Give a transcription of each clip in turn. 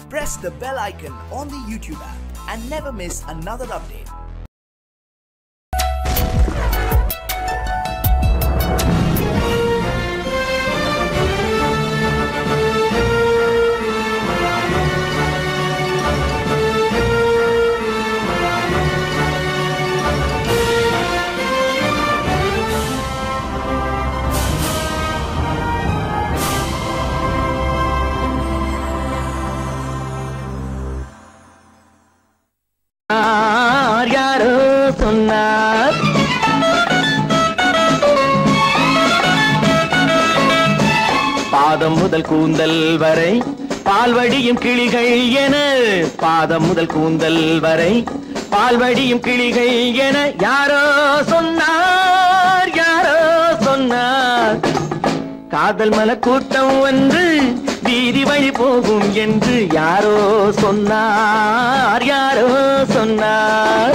press the bell icon on the YouTube app and never miss another update. யார் யாரோ சொன்னார் பாதம் முதல் கூந்தல் வரை பால்வடியும் கிளிகள் என பாதம் முதல் கூந்தல் வரை பால்வடியும் கிளிகள் என யாரோ சொன்னார் யாரோ சொன்னார் காதல் மல கூட்டம் வந்து வீதி வழி போகும் என்று யாரோ சொன்னார் யாரோ சொன்னார்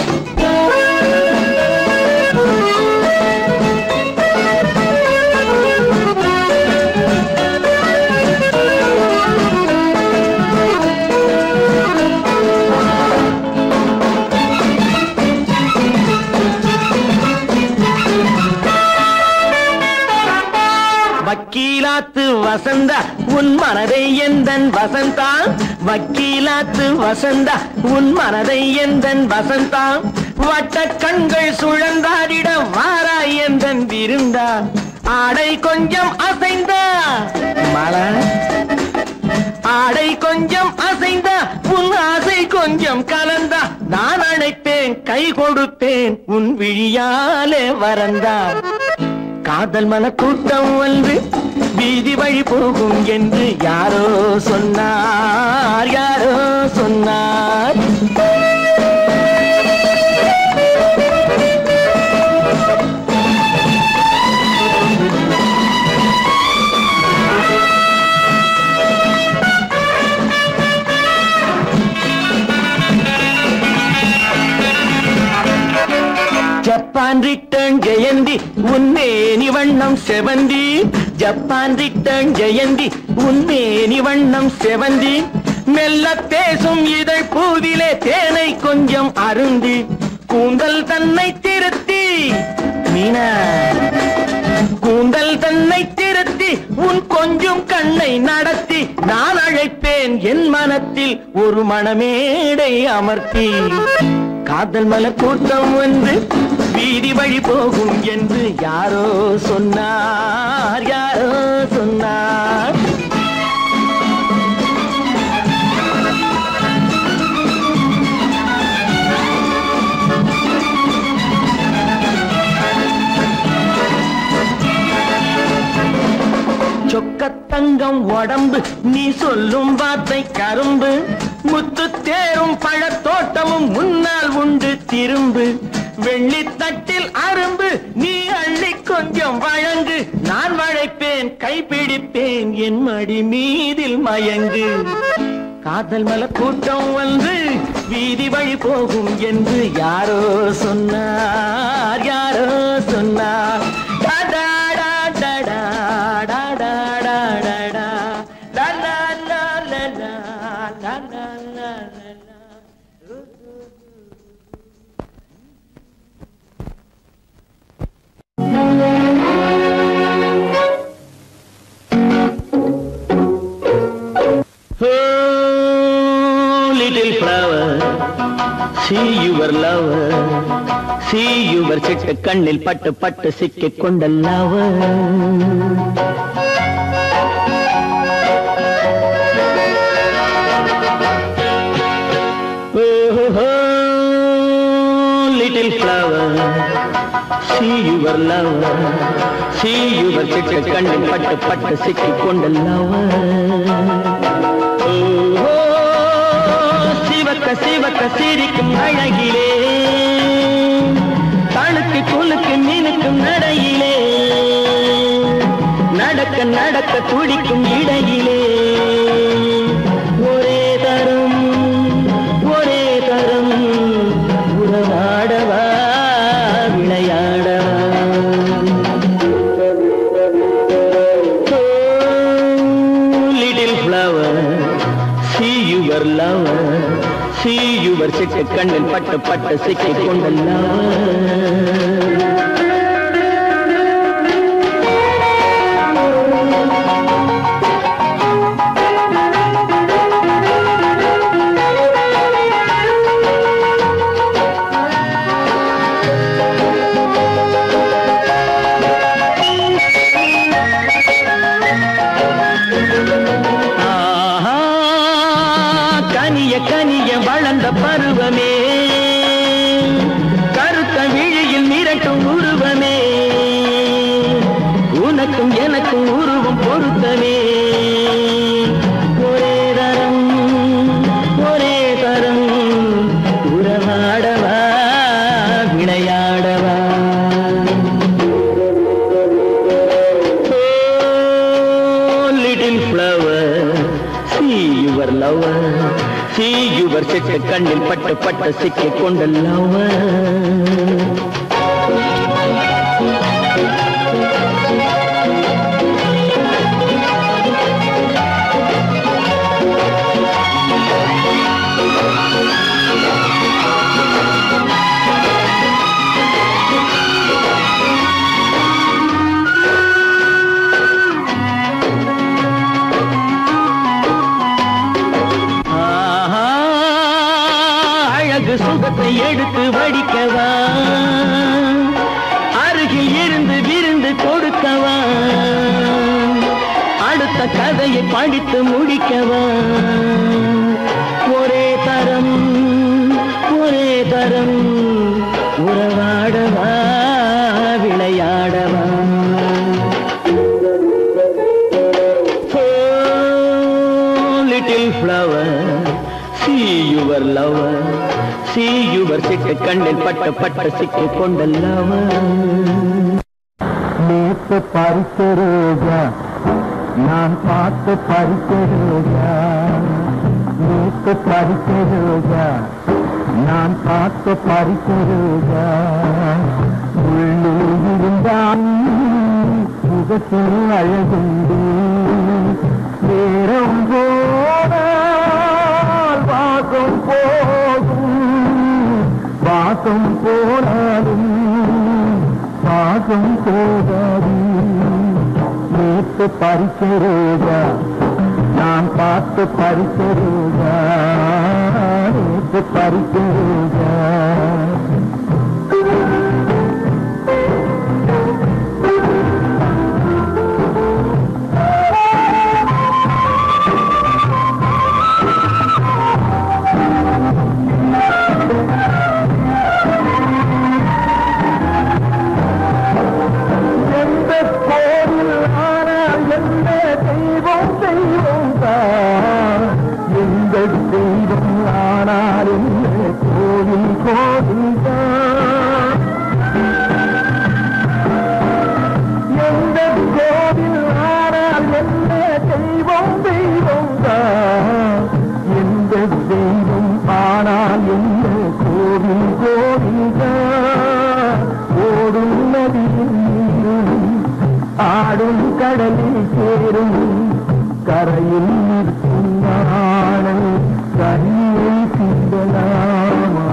வக்கீலாத்து வசந்தா உன் மனதை எந்தன் வசந்தா வக்கீலாத்து வசந்தா உன் மனதை எந்தன் வசந்தா வட்ட கண்கள் சுழந்தாடிட வாராய் எந்தன் விருந்தா ஆடை கொஞ்சம் அசைந்தா மலா ஆடை கொஞ்சம் அசைந்தா உன் ஆசை கொஞ்சம் கலந்தா நான் அழைப்பேன் கை கொடுப்பேன் உன் விழியாலே வரந்தா காதல் மன கூட்டம் வந்து வீதி வழி போகும் என்று யாரோ சொன்னார் யாரோ சொன்னார் ஜப்பான் ரிட்டர்ன் ஜெயந்தி உன்னேனி வண்ணம் செவந்தி ஜப்பான் ரிட்டர்ன் ஜெயந்தி உன்னேனி வண்ணம் செவந்தி மெல்ல பேசும் இதழ் பூவிலே தேனை கொஞ்சம் அருந்தி கூந்தல் தன்னை திருத்தி மீனா கூந்தல் தன்னை திருத்தி உன் கொஞ்சம் கண்ணை நடத்தி நான் அழைப்பேன் என் மனத்தில் ஒரு மணமேடை அமர்த்தி காதல் மலர் கூட்டம் வந்து வீதி வழி போகும் என்று யாரோ சொன்னார் யாரோ சொன்னார் சொக்கத்தங்கம் உடம்பு நீ சொல்லும் வார்த்தை கரும்பு முத்து தேரும் பழத்தோட்டமும் முன்னால் உண்டு திரும்பு வெள்ளித்தட்டில் அரும்பு நீ அள்ளி கொஞ்சம் வழங்கு நான் வளைப்பேன் கைப்பிடிப்பேன் என் மடி மீதில் மயங்கு காதல் மல கூட்டம் வந்து வீதி வழி போகும் என்று யாரோ சொன்னார் யாரோ சொன்னார் டா, டா, டா, டா, டா, டா, டா, டா, டா, டா. லா, லா, லா, லா, லா, லா, லா, லா, லா, லா. Oh, little flower, see your lover, see your சிட்டு கண்ணில் பட்டு பட்டு சிக்கிக் கொண்ட lover. Oh, oh, little flower, see your lover, see your சிட்டு கண்ணில் பட்டு பட்டு சிக்கிக் கொண்ட lover. ஓ, சிவக்க சிவக்க சிரிக்கும் அழகிலே தழுக்கு குலுக்கு மினுக்கும் நடையிலே நடக்க நடக்க துடிக்கும் இடையிலே ஒரே தரும் ஒரே தரும் உறவாடவா விளையாடவா little flower, see you your love see your சிட்டு கண்ணில் பட்டு பட்டு சிக்கிக் கொண்ட love. ஆஹா, கனிய கனிய வளர்ந்த பருவமே கருத்த விழியில் மிரட்டும் உருவமே உனக்கும் எனக்கும் உருவம் பொருத்தமே ஒரே தரம் ஒரே தரம் உறவாடவா விளையாடவா Oh, little flower, see your lover, see your சிட்டு கண்ணில் பட்டு பட்டு சிக்கிக் கொண்ட lover. ஆஹா, அழகு சுகத்தை எடுத்து வடிக்கவா அருகில் இருந்து விருந்து கொடுக்கவா அடுத்த கதையை படித்து முடிக்கவா ஒரே தரம் ஒரே தரம் உறவாடவா விளையாடவா Oh, little flower, see your lover, see your சிட்டு கண்ணில் பட்ட பட்ட சிக்கிக் கொண்ட lover. நேத்து பறித்த ரோஜா நான் பார்த்து பறித்த ரோஜா நேத்து பறித்த ரோஜா நான் பார்த்து பறித்த ரோஜா உள்ளே இருந்தான் முகத்தில் அழகுண்டு நேரம் போனால் வாசம் போகும் வாசம் போனாலும் பாசம் போகாது நேற்று பறித்த ரோஜா நான் பார்த்து பறித்த ரோஜா நேற்று பறித்த ரோஜா எந்த கோவில் ஆனால் எந்த தெய்வம் தெய்வம் தான் எந்த தெய்வம் ஆனால் எந்த கோவில் கோவில் தான் எந்த கோவில் ஆனால் எந்த தெய்வம் தெய்வம் தான் எந்த தெய்வம் ஆனால் எந்த கோவில் கோவில் தான் ஓடும் நதியில் நீரும் ஆடும் கடலில் சேரும் கரையில் நிற்கும் நாணல் கரையை சிந்தலாமா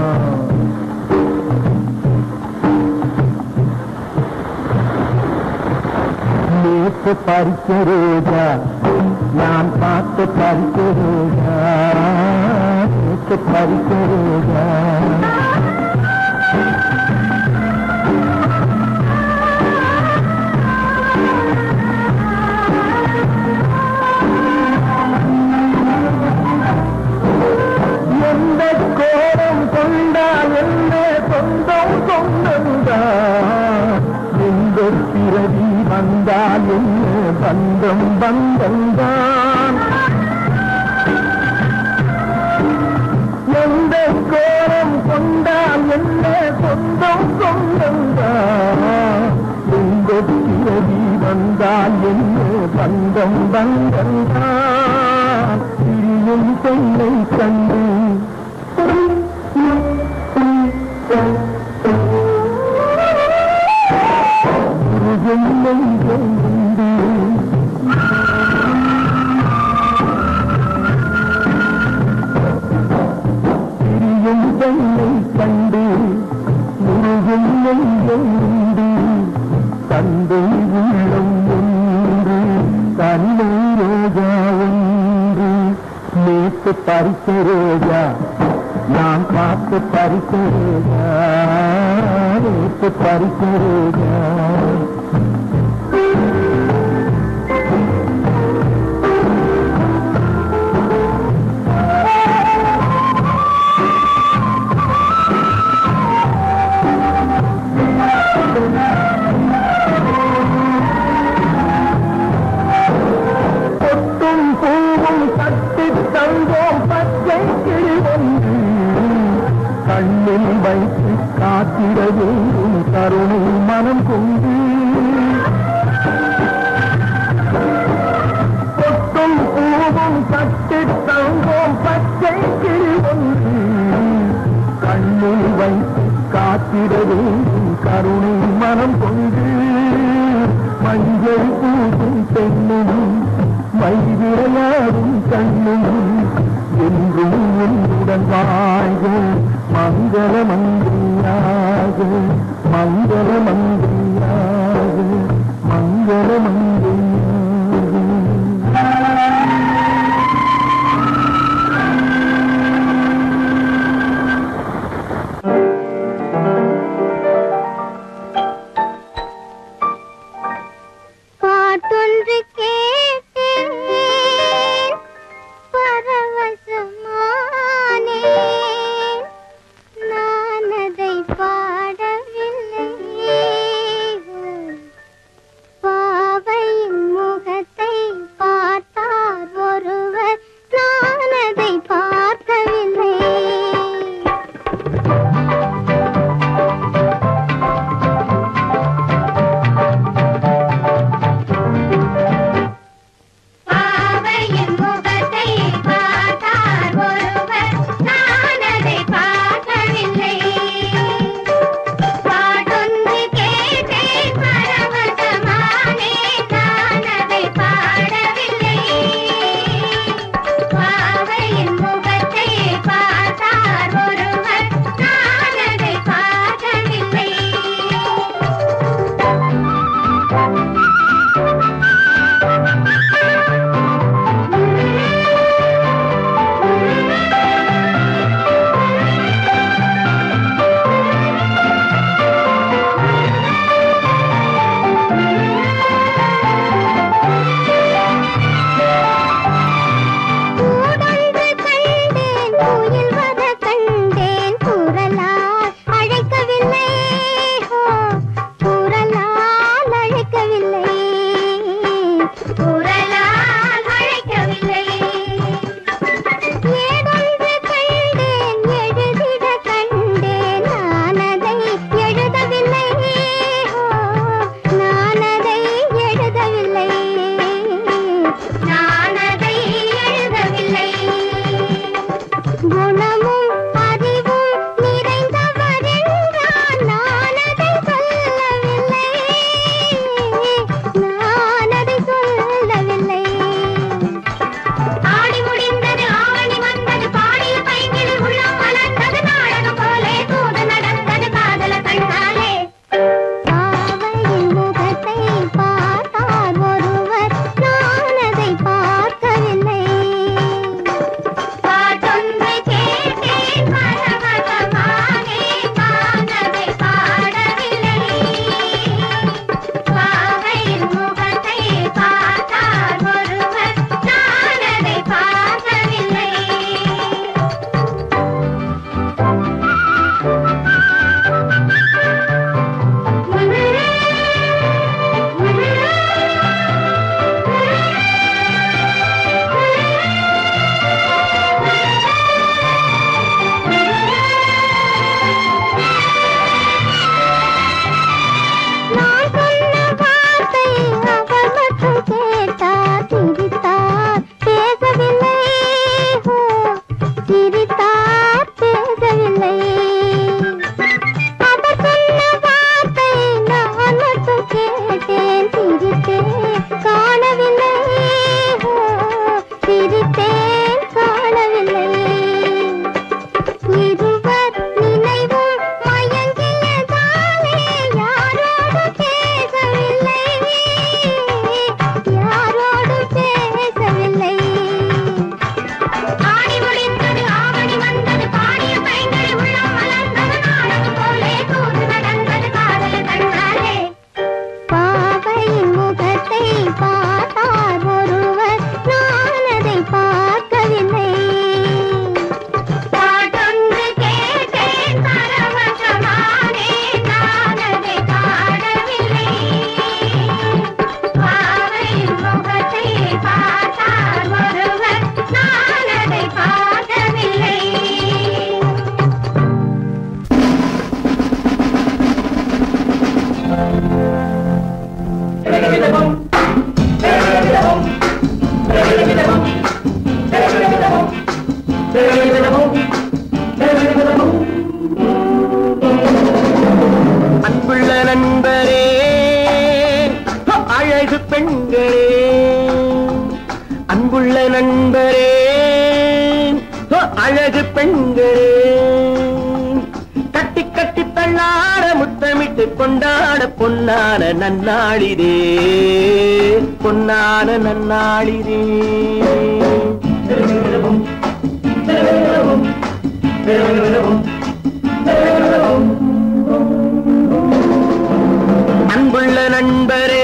நேற்று பறித்த ரோஜா நான் பார்த்து பறித்த ரோஜா நேற்று பறித்த ரோஜா எந்த கோலம் கொண்டால் என்ன சொந்தம் சொந்தந்தான் எந்த பிறவி வந்தால் என்ன பந்தம் பந்தந்தான் எந்த கோலம் கொண்டால் என்ன சொந்தம் சொந்தந்தான் எந்த பிறவி வந்தால் என்ன பந்தம் பந்தந்தான் பிரியும் பெண்ணை கண்டு முருகன் நெஞ்சம் உண்டு தந்தை உள்ளம் ஒன்று தன்னை ரோஜா ஒன்று நேற்று பறித்த ரோஜா நான் பார்த்து பறித்த ரோஜா நேற்று பறித்த ரோஜா பொட்டும் பூவும் கட்டி தங்கோம் பச்சை கிளி ஒன்று கண்ணில் வைத்து காத்திட வேண்டும் கருணை மனம் கொண்டு பொட்டும் பூவும் கட்டி தங்கோம் பச்சை கிளி ஒன்று கண்ணில் வைத்து காத்திட வேண்டும் கருணை மனம் கொண்டு மஞ்சள் பூசும் பெண்ணும் மை விளையாடும் கண்ணும் என்றும் உன்னுடன் வாழ்க மங்கள மந்திரியாக மங்கள மந்திரியாக மங்கள மந்திரியாக பாட்டொன்று கேட்டேன் பரவசமானேன் நான் அதை பாடவில்லை அன்புள்ள நண்பரே அழகு பெண்களே அன்புள்ள நண்பரே அழகு பெண்களே கட்டி கட்டி தள்ளாட முத்தமிட்டு கொண்டாட பொன்னான நன்னாளிதே பொன்னான நன்னாளிதே அன்புள்ள நண்பரே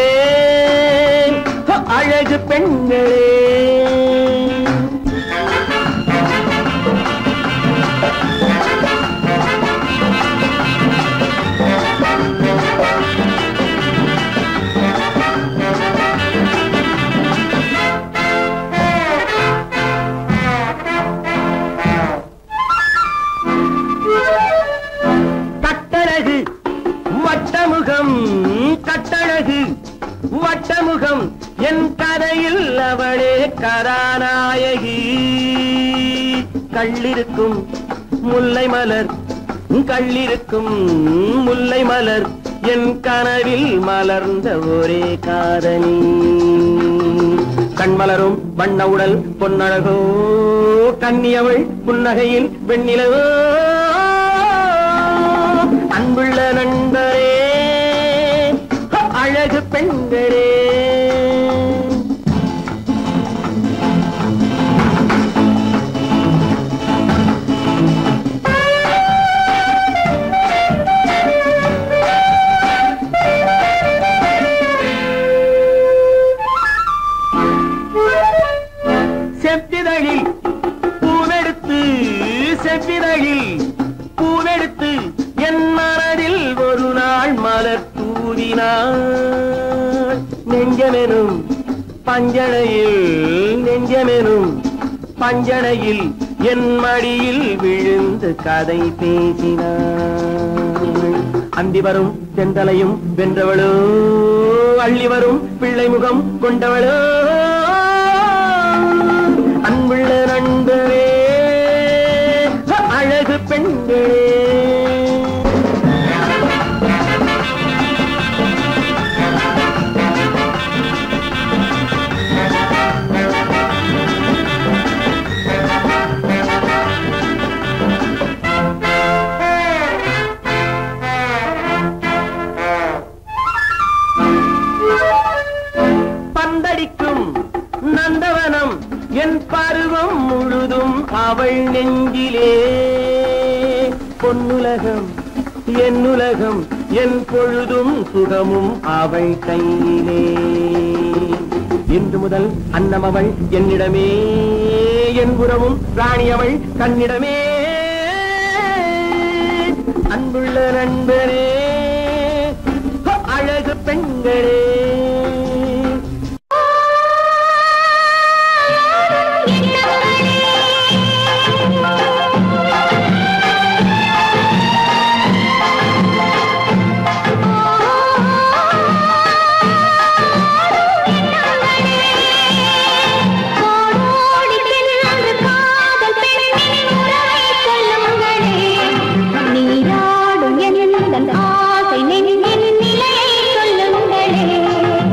அழகு பெண்களே கட்டழகு வட்டமுகம் கட்டழகு வட்டமுகம் என் கதையில் அவளே கதாநாயகி கள்ளிருக்கும் முல்லை மலர் கள்ளிருக்கும் முல்லை மலர் என் கனவில் மலர்ந்த ஒரே காதலி கண்மலரும் வண்ண உடல் பொன்னழகோ கன்னியவள் புன்னகையில் வெண்ணிலவோ அன்புள்ள நண்பரே அழகு பெண்களே செவ்விதழில் பூவெடுத்து செவ்விதழில் பூவெடுத்து என் மனதில் ஒரு நாள் மலர் தூவினாள் நெஞ்சமெனும் பஞ்சனையில் நெஞ்சமெனும் பஞ்சனையில் என் மடியில் விழுந்து கதை பேசினாள் அந்தி வரும் செந்தலையும் வென்றவளோ அள்ளி வரும் பிள்ளை முகம் கொண்டவளோ அன்புள்ள நண்பரே அழகு பெண்களே பந்தடிக்கும் நந்தவனம் என் பருவம் முழுதும் அவள் நெஞ்சிலே பொன்னுலகம் என்னுலகம் என் பொழுதும் சுகமும் அவள் கையிலே இன்று முதல் அன்னம் அவள் என்னிடமே என் புறமும் ராணி அவள் கண்ணிடமே அன்புள்ள நண்பரே அழகு பெண்களே ஓடோடி சென்று காதல் பெண்ணின் உறவை சொல்லுங்களே நீராடும் எந்தன் ஆசை நெஞ்சின் நிலையை சொல்லுங்களே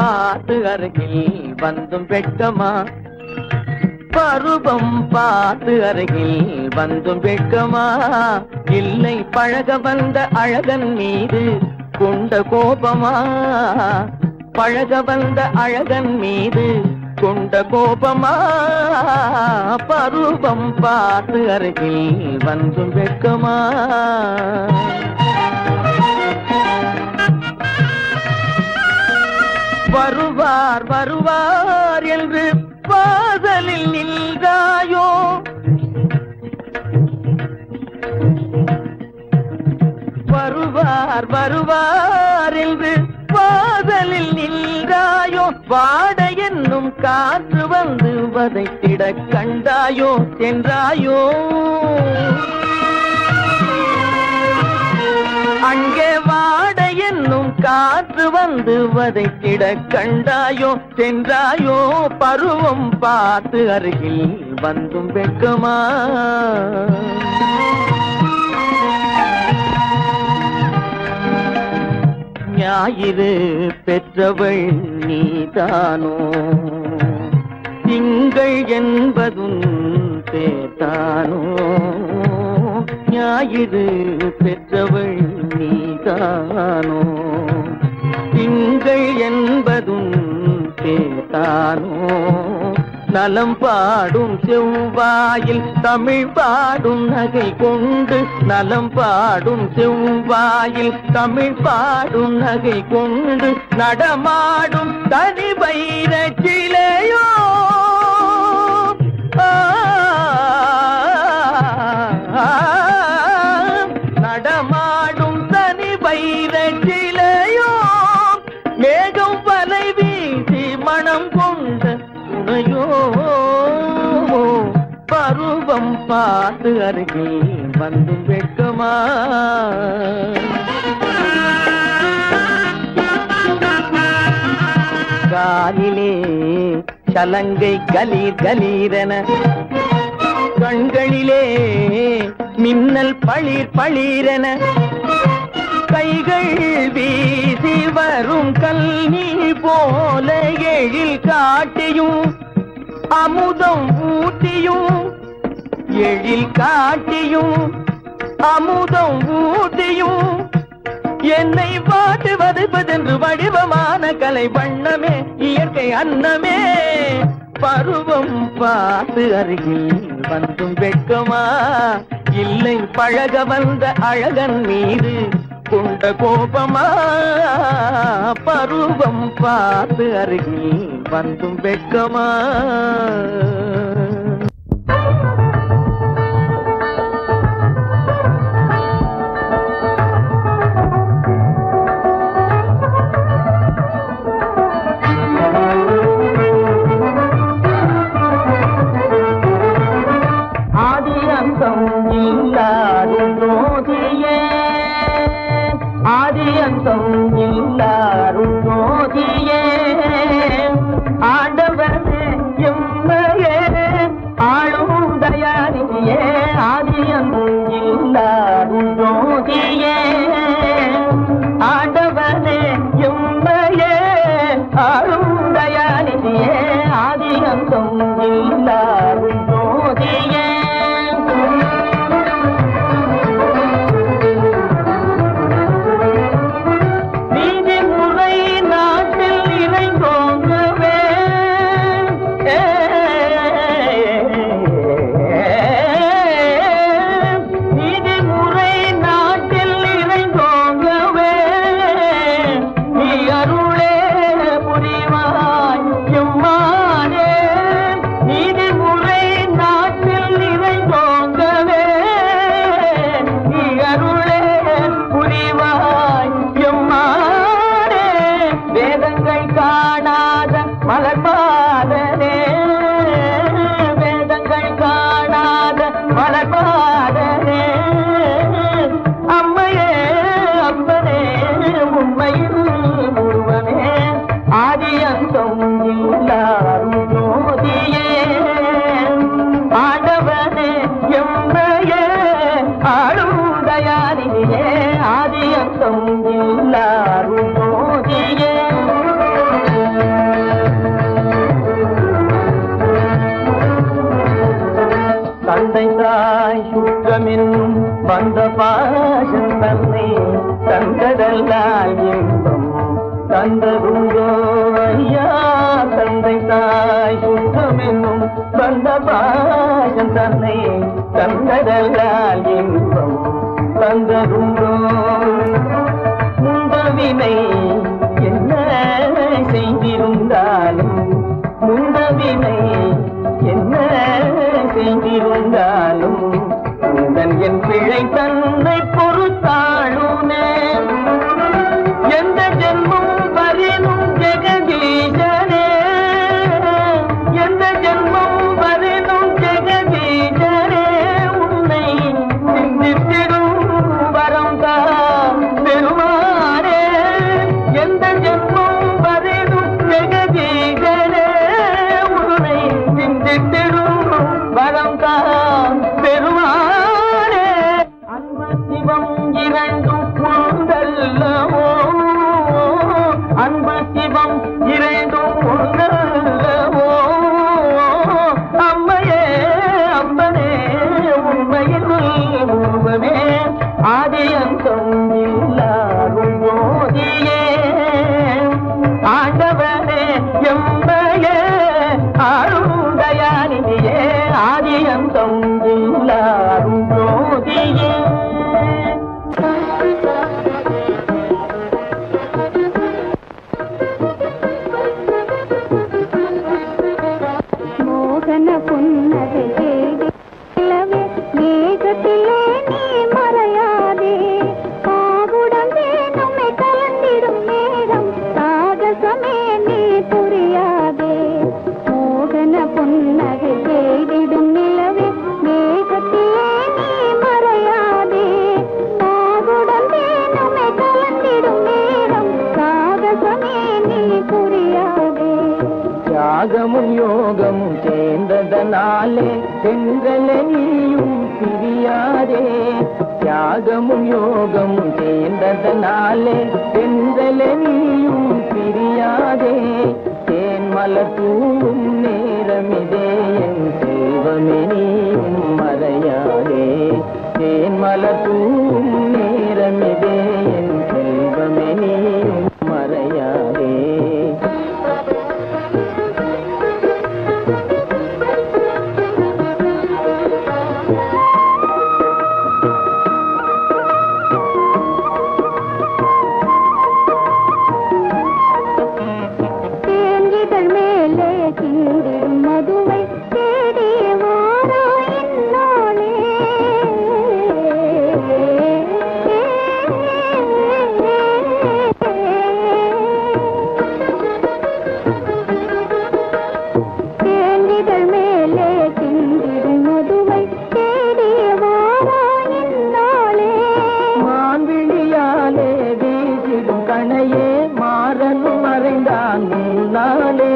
பார்த்து அருகில் வந்தும் வெட்கமா பருவம் பார்த்து அருகில் வந்தும் வெட்கமா இல்லை பழக வந்த அழகன் மீது கொண்ட கோபமா பழக வந்த அழகன் மீது கொண்ட கோபமா பருவம் பார்த்து அருகில் வந்தும் வெட்கமா வருவார் வருவார் என்று வாசலில் நின்றாயோ வருவார் வருவார் என்று வாசலில் நின்றாயோ வாட என்னும் காற்று வந்து வதைத்திட கண்டாயோ சென்றாயோ அங்கே வாட என்னும் காற்று வந்து வதைத்திட கண்டாயோ சென்றாயோ பருவம் பார்த்து அருகில் வந்தும் வெட்கமா ஞாயிறு பெற்றவள் நீதானோ திங்கள் என்பதும் பேத்தானோ ஞாயிறு பெற்றவள் நீதானோ திங்கள் என்பதும் பேத்தானோ நலம் பாடும் செவ்வாயில் தமிழ் பாடும் நகை கொண்டு நலம் பாடும் செவ்வாயில் தமிழ் பாடும் நகை கொண்டு நடமாடும் தனி வைர சிலையோ ஆ, ஆ, நடமாடும் தனி வைர சிலையோ மேகம் வலை வீசி மனம் கொண்ட துணையோ பருவம் பார்த்து அருகில் வந்து வெட்கமா காலிலே சலங்கை கலீர் கலீரென கண்களிலே மின்னல் பளிர் பளிரென கைகள் வீசி வரும் கல்வி போல எழில் காட்டியும் அமுதம் ஊட்டியும் எழில் காட்டியும் அமுதம் ஊட்டியும் என்னை பாட்டு வதைப்பதென்று வடிவமான கலை வண்ணமே இயற்கை அன்னமே பருவம் பார்த்து அருகில் வந்தும் வெட்கமா இல்லை பழக வந்த அழகன் மீது கொண்ட கோபமா பருவம் பார்த்து அருகில் வந்தும் வெட்கமா ஆதி அந்தம் இல்லாரும் ஜோதியே ஆதி அந்தம் இல்லாரும் ஜோதியே ஆண்டவனே எம்மையே தந்தை தாய் சுற்றமென்னும் வந்த பாசம் தன்னை தந்ததல்லால் இன்பம் தந்ததுண்டோ ஐயா தந்தை தாய் சுற்றமென்னும் வந்த பாசம் தன்னை தந்ததல்லால் இன்பம் தந்ததுண்டோ முந்தவினை என்ன செய்திருந்தாலும் முந்தவினை என்ன செய்திருந்தாலும் உந்தன் என் பிழை தன்னை பொறுத்தாளுனே எந்த ஜென்மம் வரினும் ஜெகதீசனே எந்த ஜென்மம் வரினும் ஜெகதீசனே உன்னை சிந்தித்திடும் வரம் தா பெருமானே எந்த ஜென்மம் வரினும் ஜெகதீசனே உன்னை சிந்தித்திடும் வரம் தா பெருமானே அன்பு சிவம் இரண்டும் ஒன்றல்லவோ அன்பு சிவம் இரண்டும் ஒன்றல்லவோ அம்மையே அம்மனே உண்மையில் உருவமே ஆதி அந்தம் இல்லாரும் போதியே ஆண்டவனே எம்மையே ஆளுதயானிதியே ஆதி அந்தம் இல்லாரும் ஜோதியே மோகன புன்னகை தேடிலவே மேகத்திலே நீ மறையாதே பாகுடந்தே நம்மை கலந்திடும் நேரம் சாகசமே நீ புரியாதே மோகன புன்னகை தேடிடும் நிலவே மேகத்திலே நீ மறையாதே பாகுடந்தே நம்மை கலந்திடும் நேரம் சாகசமே நீ புரியாதே தியாகமும் யோகமும் சேர்ந்ததனாலே தென்றல நீயும் பிரியாதே தியாகமும் யோகமும் சேர்ந்ததனாலே தென்றல நீயும் பிரியாதே தேன் மலர் தூவும் நேரமிதே என் செல்வமே நீயும் மறையாதே தேன் மலர் தூவும் நேரமிதே என் செல்வமே நீயும் மறையாதே தேங்கிதழ் மேலே சிந்திடும் மதுவை தேடி வாரா என்னோளே தேங்கிதழ் மேலே சிந்திடும் மதுவை தேடி வாரா என்னோளே மான்விழியாலே வீசிடும் கணையே மாறனும் மறைந்தான் முன்னாலே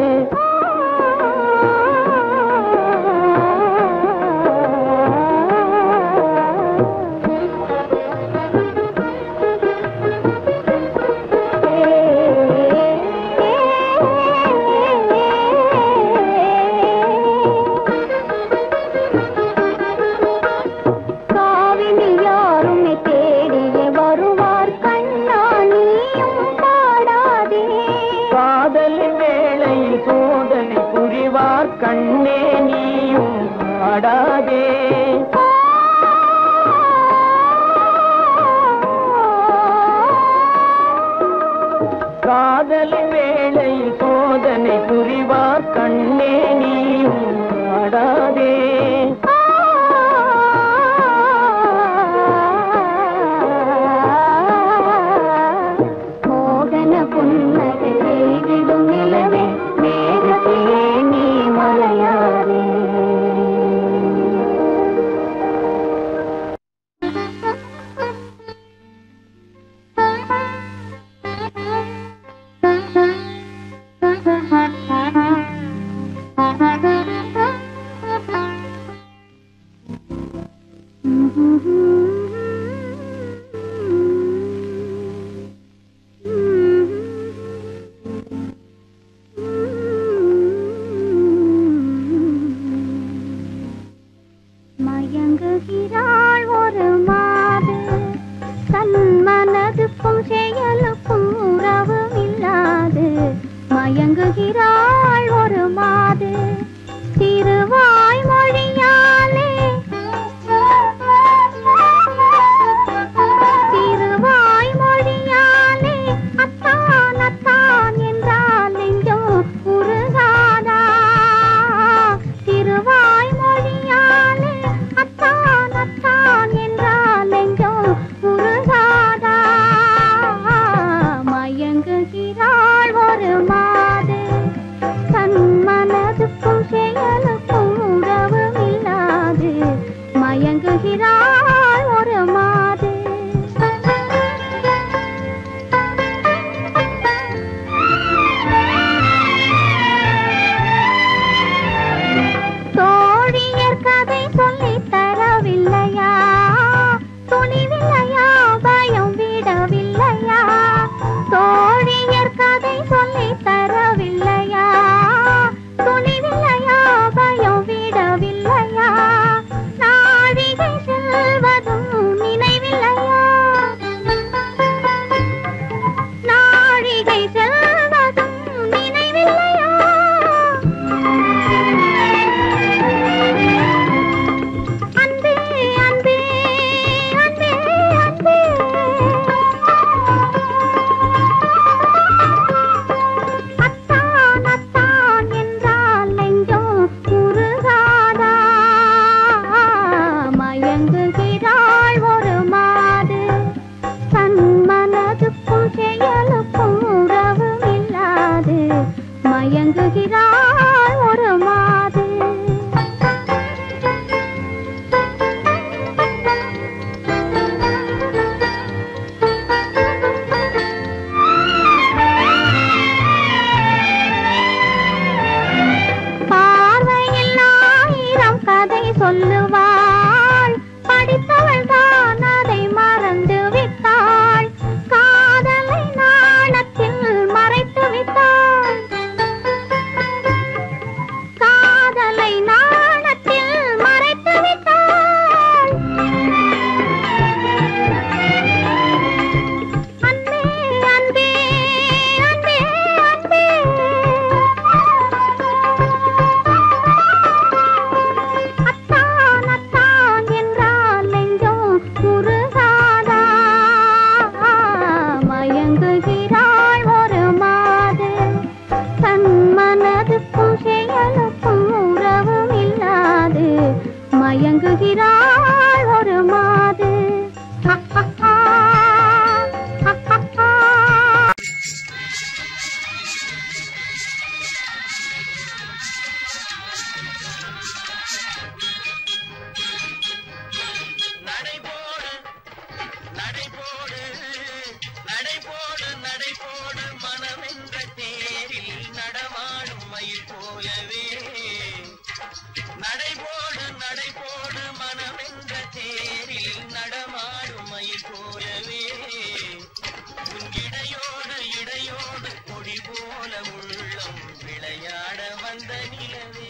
காவினில் யாருமே தேடியே வருவார் கண்ணா நீயும் பாடாதே காதலின் வேளையில் சோதனை புரிவார் கண்ணே நீயும் ஆடாதே காதலின் வேளையில் சோதனை புரிவார் கண்ணே நீயும் ஆடாதே மோகன புன்னகை செய்திடும் நிலவே மேகத்திலே நீ மலையாதே மயங்குகிறாள் ஒரு மாது தன் மனதுக்கும் செயலுக்கும் உறவும் இல்லாது மயங்குகிறாள் ஒரு மாது திருவாய் மொழியாலே திருவாய் மொழியாலே அத்தான் அத்தான் என்றால் நெஞ்சம் உருகாதா திருவாய் மொழியாலே அத்தான் அத்தான் என்றால் நெஞ்சம் உருகாதா மயங்குகிறாள் ஒரு மாது தன் மனதுக்கும் செயலுக்கும் உறவும் இல்லாது மயங்குகிறாள் ஒரு மாது தோழியர் கதை சொல்லித் தரவில்லையா துணிவில்லையா பயம் விடவில்லையா தோழியர் கதை சொல்லித் தரவில்லையா துணிவில்லையா பயம் விடவில்லையா நாழிகை செல்வதும் நினைவில்லையா நாழிகை செல்வதும் நினைவில்லையா அன்பே அன்பே அன்பே அன்பே அத்தான் அத்தான் என்றால் நெஞ்சம் உருகாதா மயங்குகிறாள் ஒரு மாது தன் மனதுக்கும் செயலுக்கும் உறவும் இல்லாது மயங்குகிறாள் ஒரு மாது பார்வையில் ஆயிரம் கதை சொல்லுவாள் படித்தவள் தான் அதை மறந்து விட்டாள் காதலை நாணத்தில் மறைத்து விட்டாள் காதலை நாணத்தில் மறைத்து விட்டாள் அன்பே அன்பே அன்பே அன்பே அத்தான் அத்தான் என்றால் நெஞ்சம் உருகாதா மயங்குகிறாள் ஒரு மாது தன் மனதுக்கும் செயலுக்கும் உறவும் இல்லாது மயங்குகிறாள் ஒரு மாது நடைபோடு நடைபோடு நடைபோடு நடைபோடு மனமென்ற தேரில் நடமாடும் மயில் போலவே நடைபோடு நடைபோடு மனமென்ற தேரில் நடமாடும் மயில் போலவே உன் இடையோடு இடையோடு கொடி போல உள்ளம் விளையாட வந்த நிலவே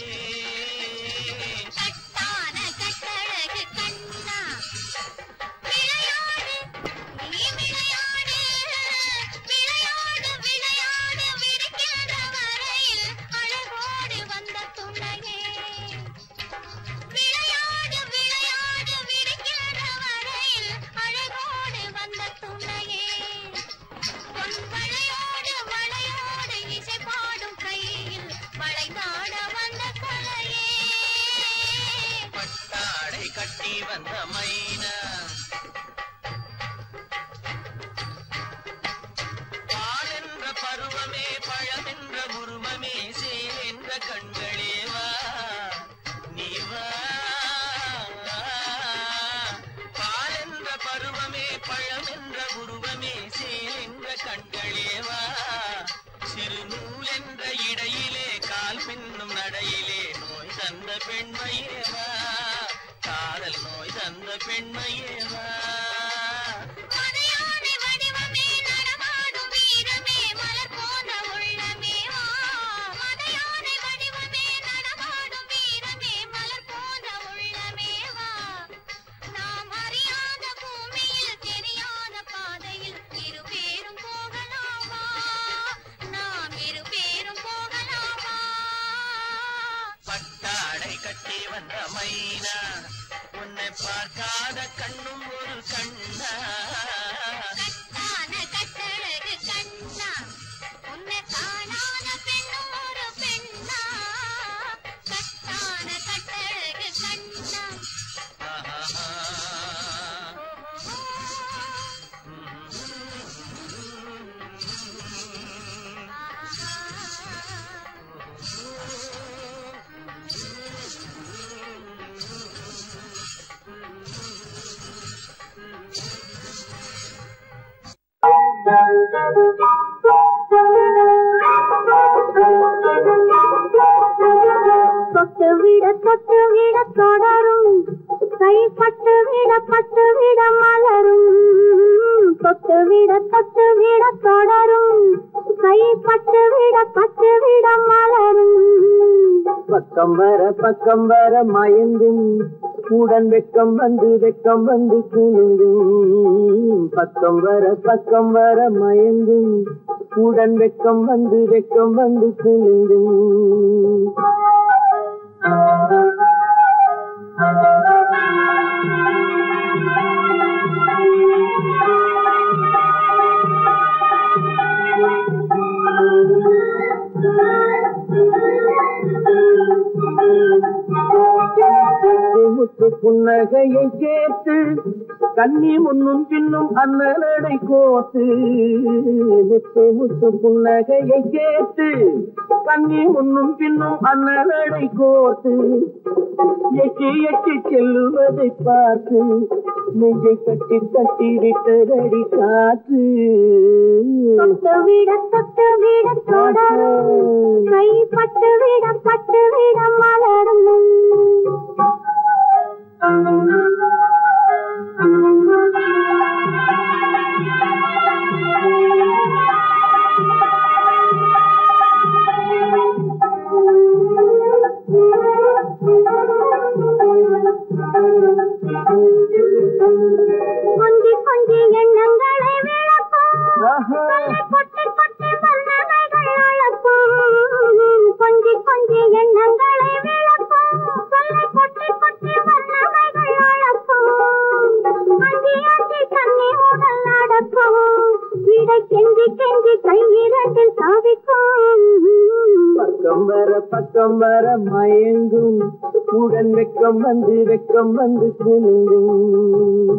கட்டான கட்டழகு கண்ணா விளையாடு நீ விளையாடு விளையாடு விளையாடு விடுக்கின்ற வரையில் அழகோடு வந்த துணையே விளையாடு விளையாடு விடுக்கின்ற வரையில் அழகோடு வந்த துணையே பொன் வளையோடு வளையோடு இசை பாடும் கையில் வளைந்தாட வந்த கலையே பட்டாடை கட்டி வந்த மைனா பாலென்ற பருவமே பழமென்ற உருவமே சேன்ற கண்களே வா நீ வா பாலென்ற பருவமே பழமென்ற உருவமே சேன்ற கண்களே வா சிறு நூலென்ற இடையிலே கால் பின்னும் நடையிலே நோய் தந்த பெண்மையே வா காதல் நோய் தந்த பெண்மையே வா மலையானை வடிவமே நடமாடும் வீரமே மலர் போன உள்ளமே வா மலையானை வடிவமே நடமாடும் வீரமே மலர் போன உள்ளமே வா மைனா உன்னை பார்க்காத கண்ணும் ஒரு கண்ணா கட்டான கட்டழகு கண்ணா உன்னை காணாத பெண்ணும் ஒரு பெண்ணா கட்டான கட்டழகு கண்ணா ஆஹா. தொட்டு விட தொட்டு விட தொடரும் கைப்பட்டு விட பட்டு விட மலரும் தொட்டு விட தொட்டு விட தொடரும் கைப்பட்டு விட பட்டு விட மலரும் பக்கம் வர பக்கம் வர மயங்கும் உடன் வெக்கம் வந்து வெக்கம் வந்து குலுங்கும் பக்கம் வர பக்கம் வர மயங்கும் உடன் வெக்கம் வந்து வெக்கம் வந்து குலுங்கும் முத்து புன்னகையை கேட்டு கண்ணி முன்னும் பின்னும் அண்ணனடை கோத்து முத்து முத்து புன்னகையை கேட்டு கண்ணி முன்னும் பின்னும் அண்ணனடை கோத்து எட்டி எட்டி செல்லுவதை பார்த்து நெஞ்சை கட்டி கட்டி விட்டதடி காற்று தொட்டு விட தொட்டு விட தொடரும் கைப்பட்டு விட பட்டு விட மலரும் கொஞ்சி கொஞ்சி எண்ணங்களை விளக்கும் ஆஹா. கொட்டி கொட்டி வல்லமைகள் அழக்கும் கொஞ்சி கொஞ்சி எண்ணங்களை விளக்கும் சொல்லை கொட்டி கொட்டி வல்லமைகள் அழக்கும் அஞ்சி அஞ்சி கண்ணி உடல் நடக்கும் இடை கெஞ்சி கெஞ்சி கையிரண்டில் சாவிக்கும் பக்கம் வர பக்கம் வர மயங்கும் உடன் வெக்கம் வந்து வெக்கம் வந்து குலுங்கும்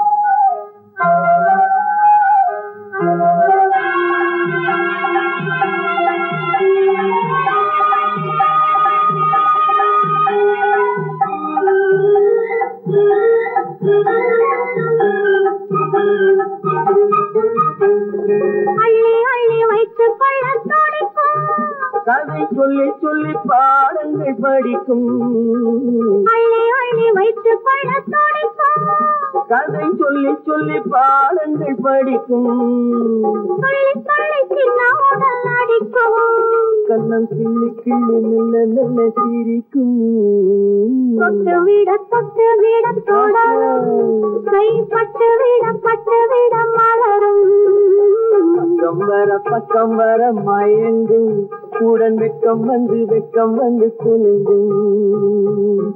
அள்ளி அள்ளி வைத்துக் கொள்ள துடிக்கும் கதை சொல்லி சொல்லி பாடங்கள் படிக்கும் அள்ளி அள்ளி வைத்துக் கொள்ள துடிக்கும் கதை சொல்லி சொல்லி பாடங்கள் படிக்கும் சொல்லி சொல்லி சின்ன உடல் அடிக்கும் கண்ணம் கிள்ளி கிள்ளி மெல்ல மெல்ல சிரிக்கும் தொட்டு விட தொட்டு விட தொடரும் கை பட்டு விட பட்டு விட மலரும் பக்கம் வர பக்கம் வர மயங்கும் உடன் வெக்கம் வந்து வெக்கம் வந்து குலுங்கும்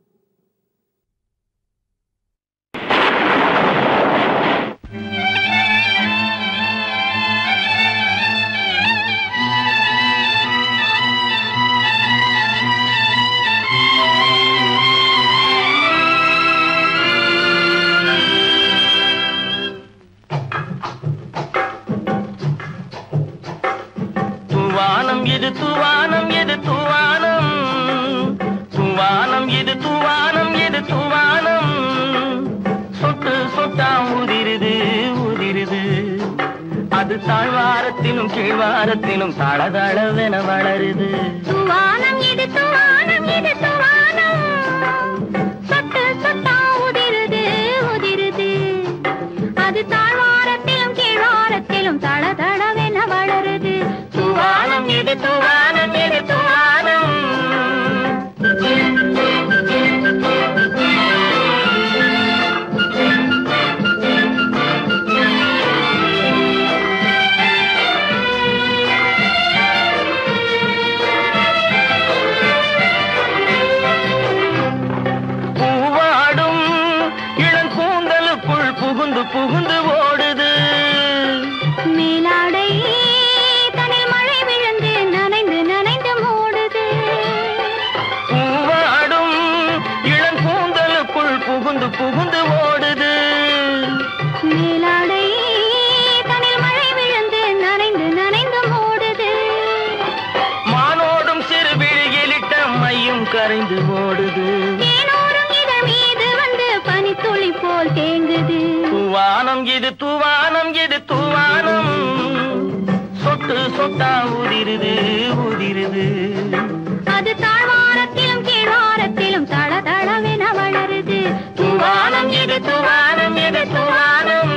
தூவானம் இது தூவானம் இது தூவானம் தூவானம் இது தூவானம் இது தூவானம் சொட்டு சொட்டா உதிருது உதிருது அது தாழ்வாரத்திலும் கீழ்வாரத்திலும் தளதளவென வளருது துவானம் இது துவானம் இது துவானம் சொட்டு சொட்டா உதிருது உதிருது அது தாழ்வாரத்திலும் கீழ்வாரத்திலும் தள தளவென வளருது தூவானம் இது தூவானம் இது தூவானம் புகுந்து ஓடுது மேலாடை தனில் மழை விழுந்து நனைந்து நனைந்து மூடுது பூவாடும் இளங்கூந்தலுக்குள் புகுந்து புகுந்து ஓடுது மேலாடை தனில் மழை விழுந்து நனைந்து நனைந்து மூடுது மானோடும் சிறு விழியிலிட்ட மையும் கரைந்து ஓடுது தேனோரும் இதழ் மீது வந்து பனித்துளி போல் தேங்குது தூவானம் இது தூவானம் இது தூவானம் சொட்டு சொட்டா உதிருது உதிருது அது தாழ்வாரத்திலும் கீழ்வாரத்திலும் தள தளவென வளருது தூவானம் இது தூவானம் இது தூவானம்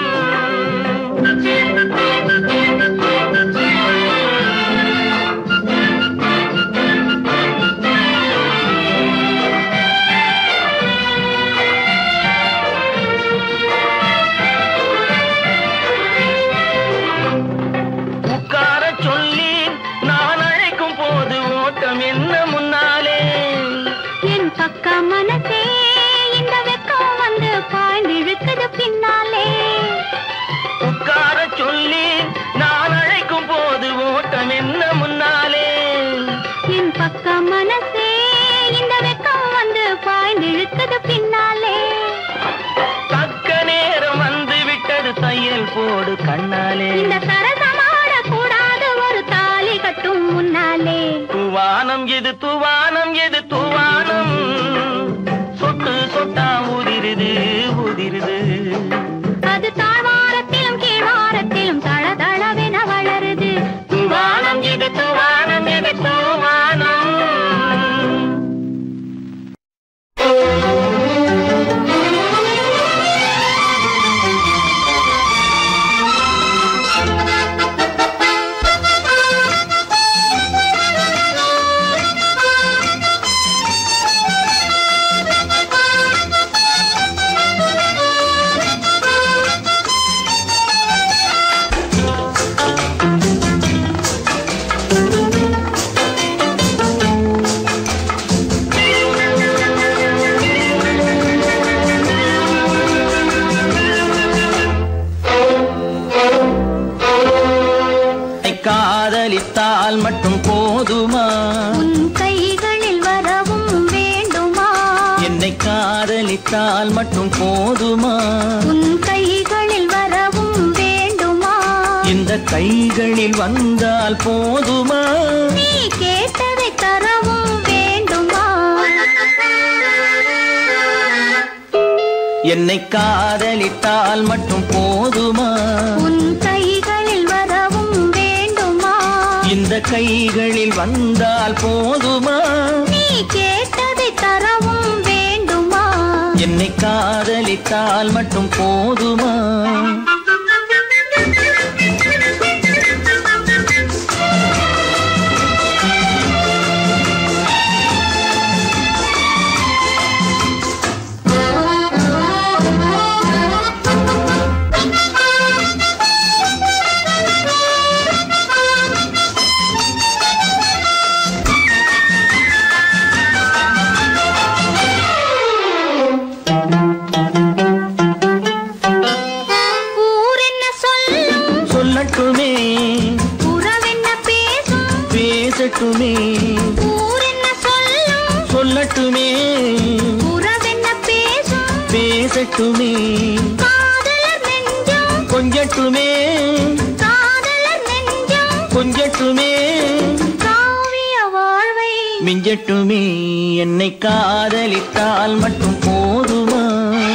உட்கார சொல்லி நான் அழைக்கும் போது ஓட்டம் என்ன முன்னாலே என் பக்க மனசே இந்த வெக்கம் வந்து பாய்ந்திழுக்குது பின்னாலே உட்கார சொல்லி நான் அழைக்கும் போது ஓட்டம் என்ன முன்னாலே என் பக்க மனசே இந்த வெக்கம் வந்து பாய்ந்திழுக்குது பின்னாலே தக்க நேரம் வந்து விட்டது தையல் போடு கண்ணாலே இந்த சரசமாட கூடாது ஒரு தாலி கட்டும் முன்னாலே தூவானம் எது தூவானம் எது தூவானம் சொட்டு சொட்டா உதிருது உதிருது அது தாழ்வாரத்திலும் கீழ்வாரத்திலும் தள தளவென வளருது தூவானம் எது தூவானம் எது தூவானம் காதலித்தால் மட்டும் போதுமா உன் கைகளில் வரவும் வேண்டுமா என்னை காதலித்தால் மட்டும் போதுமா உன் கைகளில் வரவும் வேண்டுமா இந்த கைகளில் வந்தால் போதுமா நீ கேட்டதை தரவும் வேண்டுமா என்னை காதலித்தால் மட்டும் போதுமா உன் கைகளில் வரவும் வேண்டுமா இந்த கைகளில் வந்தால் போதுமா நீ கேட்டதை தரவும் வேண்டுமா என்னை காதலித்தால் மட்டும் போதுமா ஊர் என்ன சொல்லும் சொல்லட்டுமே உறவென்ன பேசும் பேசட்டுமே ஊர் என்ன சொல்லும் சொல்லட்டுமே உறவென்ன பேசும் பேசட்டுமே காதலர் நெஞ்சம் கொஞ்சட்டுமே காதலர் நெஞ்சம் கொஞ்சட்டுமே காவிய வாழ்வை மிஞ்சட்டுமே என்னை காதலித்தால் மட்டும் போதுமா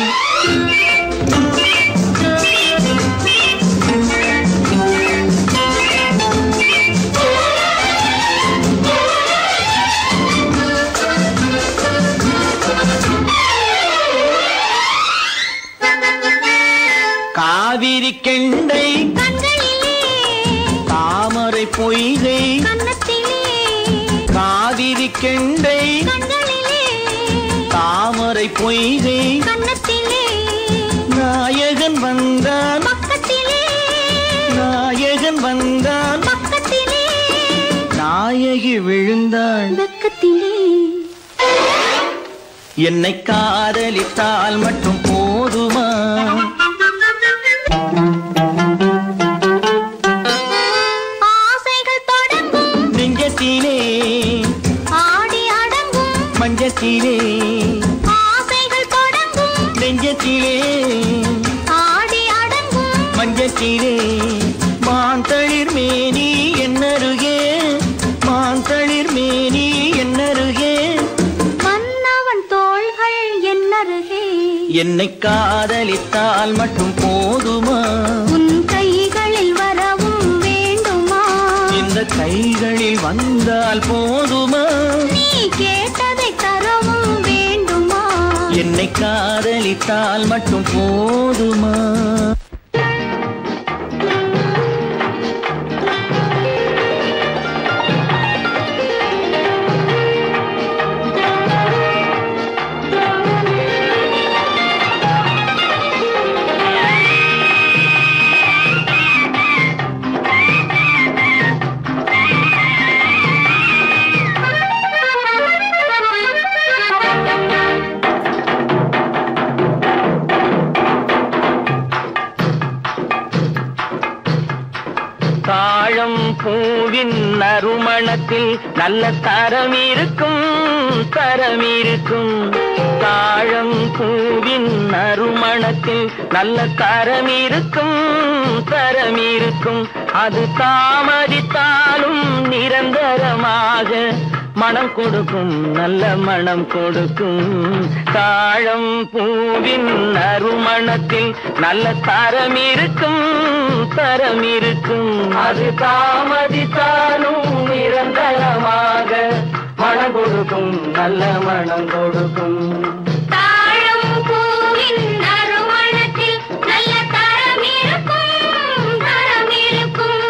காவிரி கெண்டை கண்களிலே தாமரை பொய்கை கன்னத்திலே காவிரி கெண்டை கண்களிலே தாமரை பொய்கை கன்னத்திலே நாயகன் வந்தான் பக்கத்திலே நாயகன் வந்தான் பக்கத்திலே நாயகி விழுந்தாள் பக்கத்திலே என்னை காதலித்தால் மட்டும் போதுமா ஆசைகள் தொடங்கும் நெஞ்சத்திலே ஆடி அடங்கும் மஞ்சத்திலே மாந்தளிர் மேனி என்னருகே மாந்தளிர் மேனி என்னருகே மன்னவன் தோள்கள் என்னருகே என்னை காதலித்தால் மட்டும் போதுமா உன் கைகளில் வரவும் வேண்டுமா இந்த கைகளில் வந்தால் போதுமா நீ கேட்டதை தரவும் வேண்டுமா என்னை காதலித்தால் மட்டும் போதுமா தாழம் பூவின் நறுமணத்தில் நல்ல தரம் இருக்கும் தரம் இருக்கும் தாழம் பூவின் நறுமணத்தில் நல்ல தரம் இருக்கும் தரம் இருக்கும் அது தாமதித்தாலும் நிரந்தரமாக மனம் கொடுக்கும் நல்ல மனம் கொடுக்கும் தாழம் பூவின் நறுமணத்தில் நல்ல தரம் இருக்கும் தரம் இருக்கும் அது தாமதித்தாலும் நிரந்தரமாக மனம் கொடுக்கும் நல்ல மனம் கொடுக்கும் தாழம் பூவின் நறுமணத்தில் நல்ல தரம் இருக்கும் தரம் இருக்கும்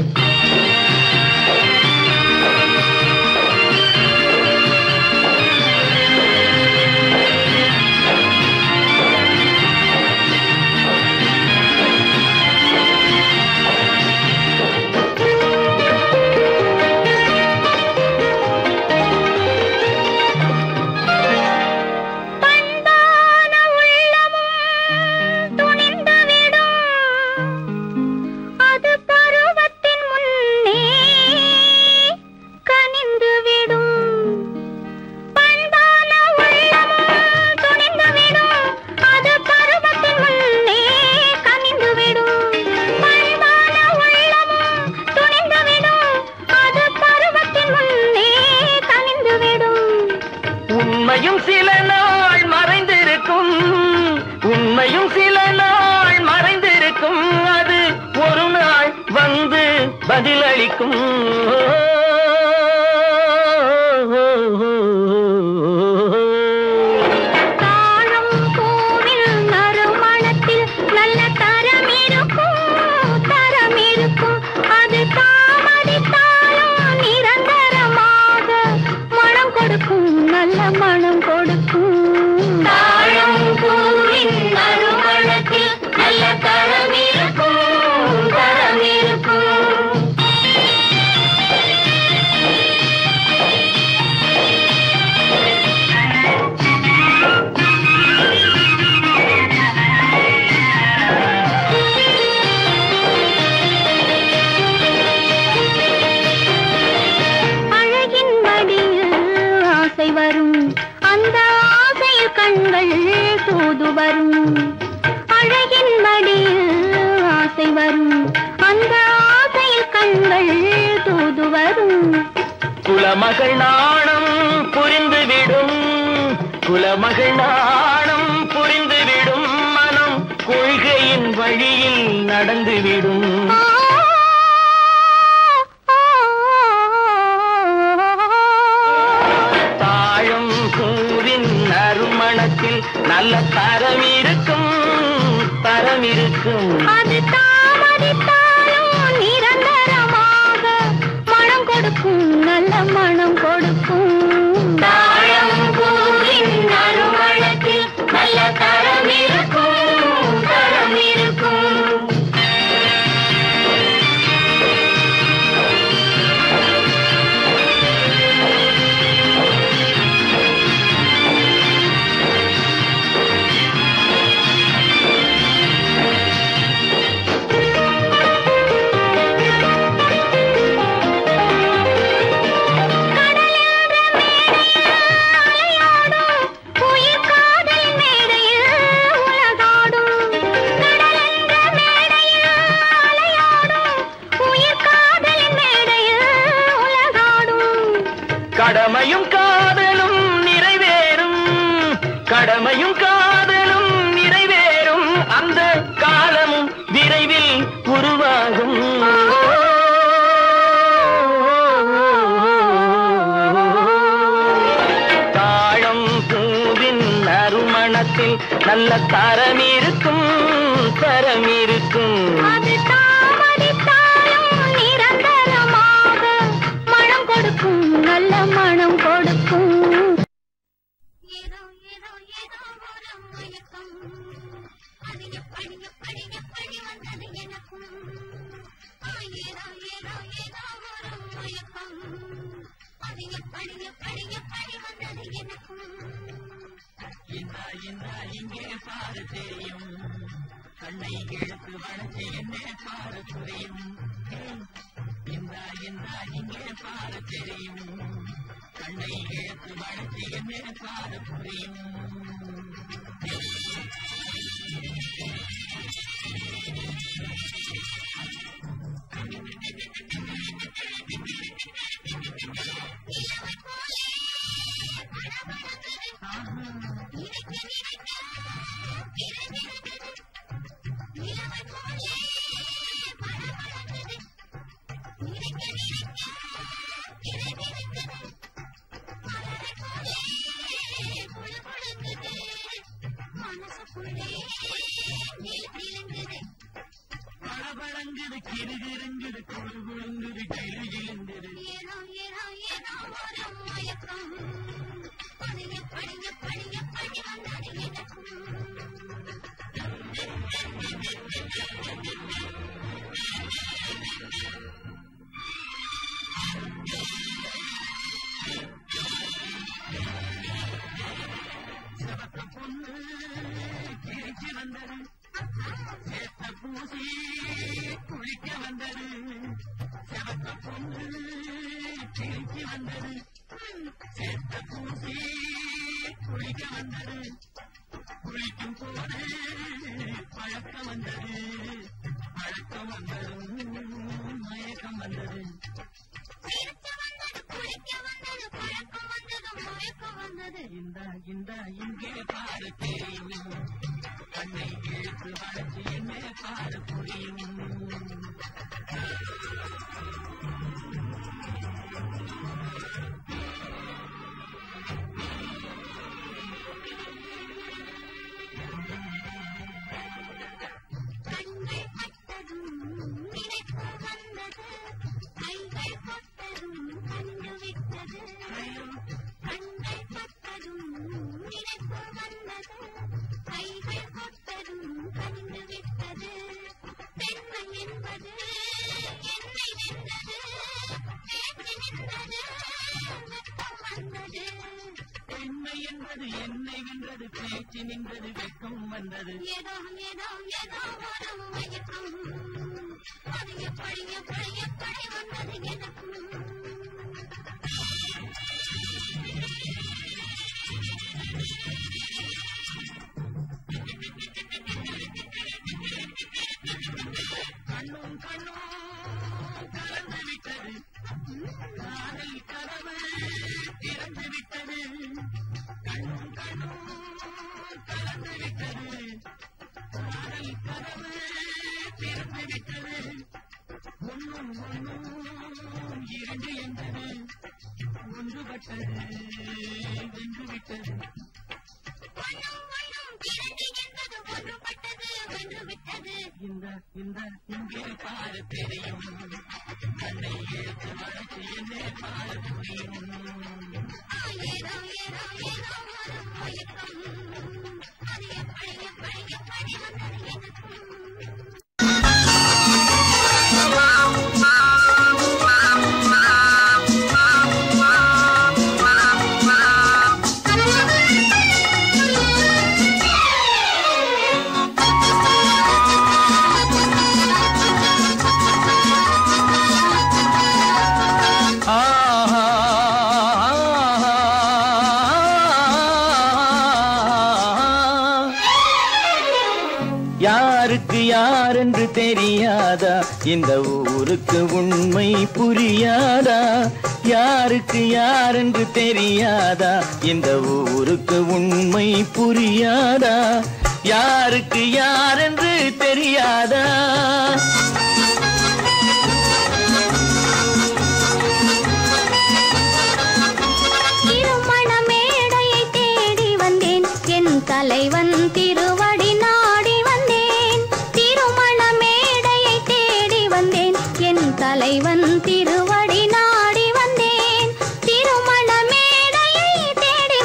பண்பான உள்ளமும் துணிந்துவிடும் அது பருவத்தின் முன்னே கனிந்துவிடும் பண்பான உள்ளமும் துணிந்துவிடும் அது பருவத்தின் முன்னே கனிந்துவிடும் பண்பான உள்ளமும் துணிந்துவிடும் அது பருவத்தின் முன்னே கனிந்துவிடும் உண்மையும் சில நாள் மறைந்திருக்கும் உண்மையும் சில நாள் மறைந்திருக்கும் அது ஒரு நாள் வந்து பதிலளிக்கும் தாழம் பூவில் நறுமணத்தில் நல்ல தரம் இருக்கும் தரம் இருக்கும் அது தாமதித்தாலும் நிரந்தரமாக மனம் கொடுக்கும் நல்ல மனம் கொடுக்கும் தாழம் பூவின் நறுமணத்தில் நல்ல தரம் இருக்கும் தரம் இருக்கும் அழகின் மடியில் ஆசை வரும் அந்த ஆசையில் கண்கள் தூது வரும் அழகின் மடியில் ஆசை வரும் அந்த ஆசையில் கண்கள் தூது வரும் குலமகள் நாணம் புரிந்துவிடும் குலமகள் நாணம் புரிந்துவிடும் மனம் கொள்கையின் வழியில் நடந்துவிடும் ஆ, ஆ, தாழம் பூவின் நறுமணத்தில் நல்ல தரம் இருக்கும் தரம் இருக்கும் அது தாமதித்தாலும் நிரந்தரமாக மனம் கொடுக்கும் நல்ல மனம் கொடுக்கும் தாழம் பூவின் நறுமணத்தில் நல்ல தரம் இருக்கும் தரம் இருக்கும் கடலென்ற கடமையும் காதலும் நிறைவேறும் அந்த காலமும் விரைவில் உருவாகும் தாழம் பூவின் நறுமணத்தில் நல்ல தரம் இருக்கும் தரம் இருக்கும் அது தாமதித்தாலும் நிரந்தரமாக மனம் கொடுக்கும் நல்ல மனம் கொடுக்கும் ஏதோ ஏதோ ஏதோ ஒரு மயக்கம் அது எப்படி எப்படி எப்படி வந்தது எனக்கும் ஆ, ஏதோ ஏதோ ஏதோ ஒரு மயக்கம் அது எப்படி எப்படி எப்படி வந்தது எனக்கும் மனசுக்குள்ளே நீர் விழுங்குது ஏதோ ஏதோ ஏதோ ஒரு மயக்கம் அது எப்படி எப்படி எப்படி வந்தது எனக்கும் சிரிக்க வந்தது குளிக்க வந்தது பழக்கம் வந்தது மயக்கம் வந்தது இந்த இந்த இங்கே பாரு தெரியும் கண்ணை இழுத்து வளர்ச்சி என்ன பாரு புரியும் கண்கள் பட்டதும் நினைப்பு வந்தது கைகள் பட்டதும் கண்டு விட்டது கண்கள் பட்டதும் நினைப்பு வந்தது கைகள் பட்டதும் கண்டு விட்டது பெண்மை என்பது என்னை வென்றது பேச்சு நின்றது வெப்பம் வந்தது பெண்மை என்பது என்னை வென்றது பேச்சு நின்றது வெட்கம் வந்தது ஏதோ ஏதோ ஏதோ ஒரு மயக்கம் அது எப்படி எப்படி எப்படி வந்தது எனக்கும் கண்ணும் கண்ணும் கலந்து விட்டது காதல் கதவு திறந்து விட்டது கண்ணும் கண்ணும் கலந்து விட்டது காதல் கதவு திறந்து விட்டது ஒன்னும் ஒன்னும் இரண்டு என்பது ஒன்றுபட்டது வென்று விட்டது வண்ணம் வண்ணம் இரண்டு என்பது ஒன்றுபட்டது வென்று விட்டது இந்த இந்த இங்கே பாரு தெரியும் கண்ணை இழுத்து வளர்ச்சி என்ன பாரு புரியும் ஆ, ஏதோ ஏதோ ஏதோ ஒரு மயக்கம் அது எப்படி எப்படி எப்படி வந்தது எனக்கும் யாருக்கு யார் என்று தெரியாதா இந்த ஊருக்கு உண்மை புரியாதா யாருக்கு யாரென்று தெரியாதா இந்த ஊருக்கு உண்மை புரியாதா யாருக்கு யாரென்று தெரியாதா திருமண மேடையை தேடி வந்தேன் என் தலைவன் திருவடி நாடி வந்தேன் திருமண மேடையை தேடி வந்தேன் என் தலைவன் திருவடி நாடி வந்தேன் திருமண மேடையை தேடி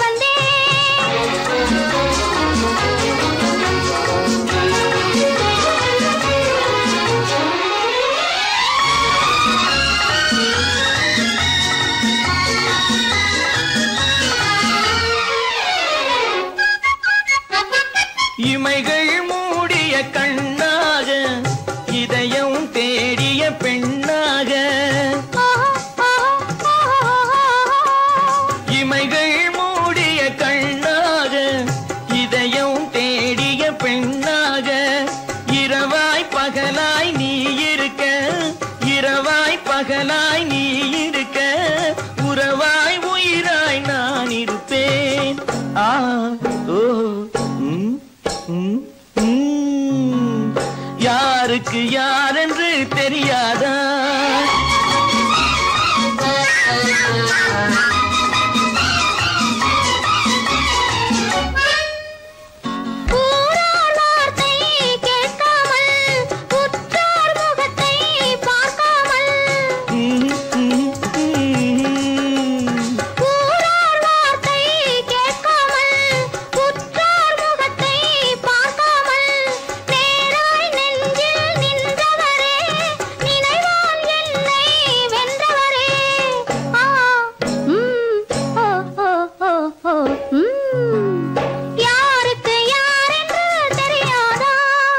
வந்தேன் இமைகள் மூடிய கண்ணாக இதயம் தேடிய பெண்ணாக இமைகள் மூடிய கண்ணாக இதயம் தேடிய பெண்ணாக இரவாய் பகலாய் நீ இருக்க இரவாய் பகலாய் நீ இருக்க உறவாய் உயிராய் நான் இருப்பேன் ஆ ஓ ம், ம், ம். யாருக்கு யாரென்று தெரியாதா ஊரார் வார்த்தை கேட்காமல் உற்றார் முகத்தை பார்க்காமல் ம், ம், ம். ஊரார் வார்த்தை கேட்காமல் உற்றார் முகத்தை பார்க்காமல் நேராய் நெஞ்சில் நின்றவரே நினைவால் என்னை வென்றவரே ஆ ம் ஓ ஓ ஓ ஓ ம் யாருக்கு யாரென்று தெரியாதா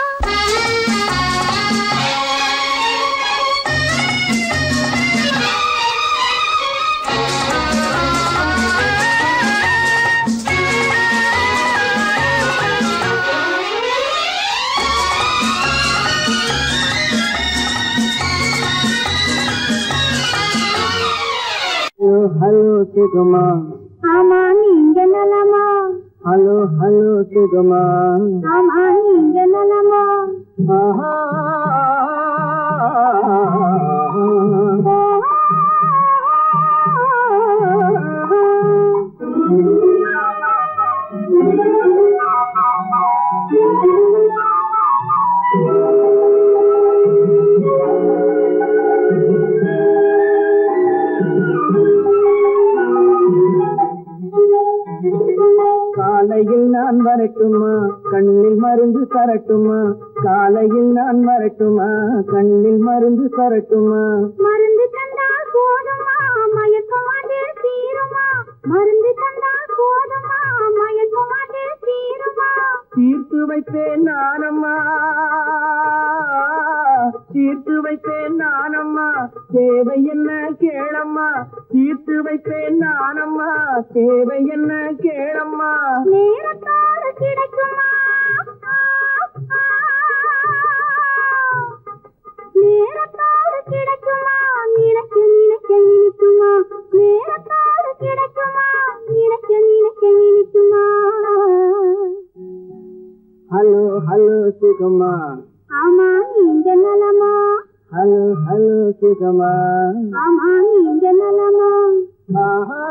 ஹலோ ஹலோ சுகமா ஆமா நீங்க நலமா ஹலோ ஹலோ சுகமா ஆமா நீங்க நலமா ஆஹா காலையில் நான் வரட்டுமா கண்ணில் மருந்து தரட்டுமா காலையில் நான் வரட்டுமா கண்ணில் மருந்து தரட்டுமா மருந்து தந்தால் போதுமா மயக்கம் அது தீருமா மருந்து தந்தால் போதுமா மயக்கம் அது தீருமா தீர்த்து வைப்பேன் நானம்மா தீர்த்து வைப்பேன் நானம்மா தேவை என்ன கேளம்மா தீர்த்து வைப்பேன் நானம்மா தேவை என்ன கேளம்மா நேரத்தோடு கிடைக்குமா நேரத்தோடு கிடைக்குமா நினைக்க நினைக்க இனிக்குமா நேரத்தோடு கிடைக்குமா நினைக்க நினைக்க இனிக்குமா ஹலோ ஹலோ சுகமா ஆமா நீங்க நலமா ஹலோ ஹலோ சுகமா ஆமா நீங்க நலமா ஆஹா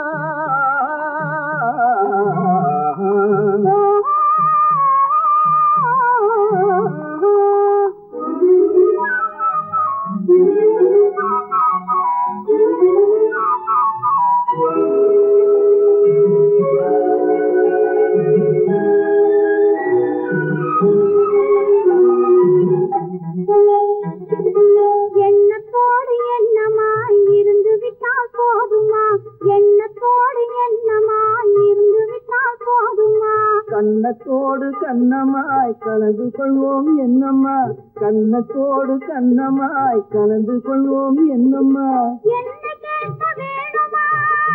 எண்ணத்தோடு எண்ணமாய் இருந்து விட்டால் போதுமா எண்ணத்தோடு எண்ணமாய் இருந்து விட்டால் போதுமா கண்ணத்தோடு கண்ணமாய் கலந்து கொள்வோம் என்னம்மா கண்ணத்தோடு கண்ணமாய் கலந்து கொள்வோம் என்னம்மா என்ன கேட்க வேணுமா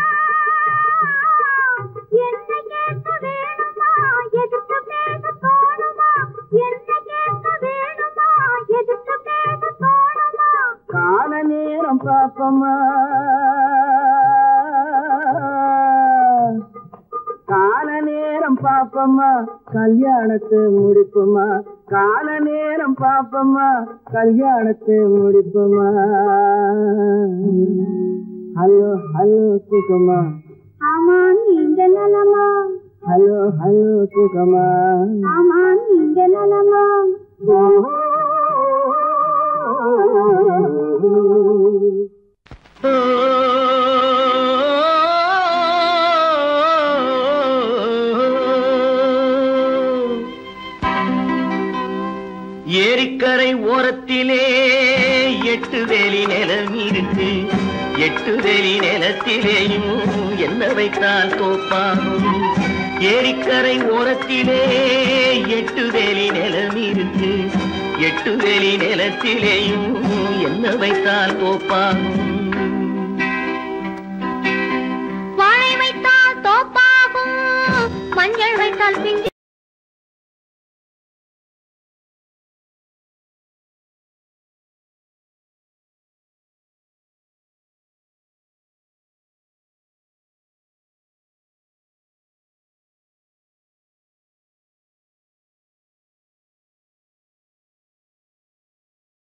என்ன கேட்க வேணுமா எதிர்த்து பேச தோணுமா என்ன கேட்க வேணுமா எதிர்த்து பேச தோணுமா கால நேரம் பாப்பமா பாப்பம்மா கல்யாணத்தை முடிப்போமா கால நேரம் பாப்பம்மா கல்யாணத்தை முடிப்போமா ஹலோ ஹலோ சுகமா ஆமா நீங்க நலமா ஹலோ ஹலோ சுகமா ஆமா நீங்க நலமா ஏரிக்கரை ஓரத்திலே எட்டு வேலி நிலம் இருக்கு எட்டு வேலி நிலத்திலேயும் என்ன வைத்தால் தோப்பாகும் ஏரிக்கரை ஓரத்திலே எட்டு வேலி நிலம் இருக்கு எட்டு வேலி நிலத்திலேயும் என்ன வைத்தால் தோப்பாகும் வாழை வைத்தால் தோப்பாகும் மஞ்சள் வைத்தால் பிஞ்சு